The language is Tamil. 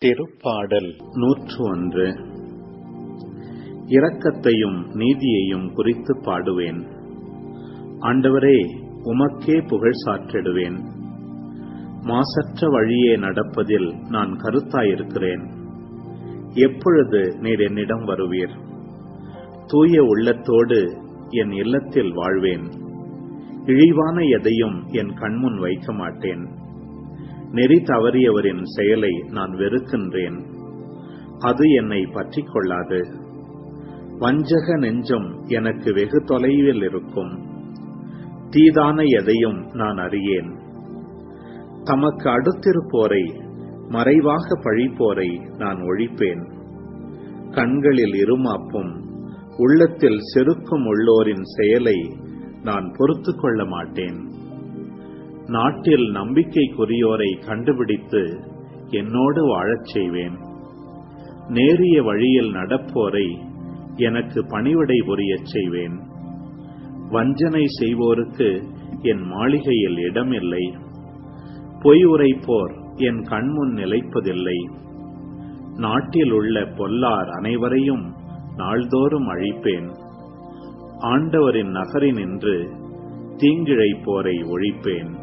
திருப்பாடல் நூற்று ஒன்று இரக்கத்தையும் நீதியையும் குறித்து பாடுவேன் ஆண்டவரே உமக்கே புகழ் சாற்றிடுவேன் மாசற்ற வழியே நடப்பதில் நான் கருத்தாயிருக்கிறேன் எப்பொழுது நீர் என்னிடம் வருவீர் தூய உள்ளத்தோடு என் இல்லத்தில் வாழ்வேன் இழிவான எதையும் என் கண்முன் வைக்க மாட்டேன் நெறி தவறியவரின் செயலை நான் வெறுக்கின்றேன் அது என்னை பற்றிக் கொள்ளாது வஞ்சக நெஞ்சம் எனக்கு வெகு தொலைவில் இருக்கும் தீதான எதையும் நான் அறியேன் தமக்கு அடுத்திருப்போரை மறைவாக பழிப்போரை நான் ஒழிப்பேன் கண்களில் இருமாப்பும் உள்ளத்தில் செருக்கும் உள்ளோரின் செயலை நான் பொறுத்துக் கொள்ள மாட்டேன் நாட்டில் நம்பிக்கைக்குரியோரை கண்டுபிடித்து என்னோடு வாழச் செய்வேன் நேரிய வழியில் நடப்போரை எனக்கு பணிவிடை புரியச் செய்வேன் வஞ்சனை செய்வோருக்கு என் மாளிகையில் இடமில்லை பொய் உரைப்போர் என் கண்முன் நிலைப்பதில்லை நாட்டில் உள்ள பொல்லார் அனைவரையும் நாள்தோறும் அழிப்பேன் ஆண்டவரின் நகரினின்று தீங்கிழைப்போரை ஒழிப்பேன்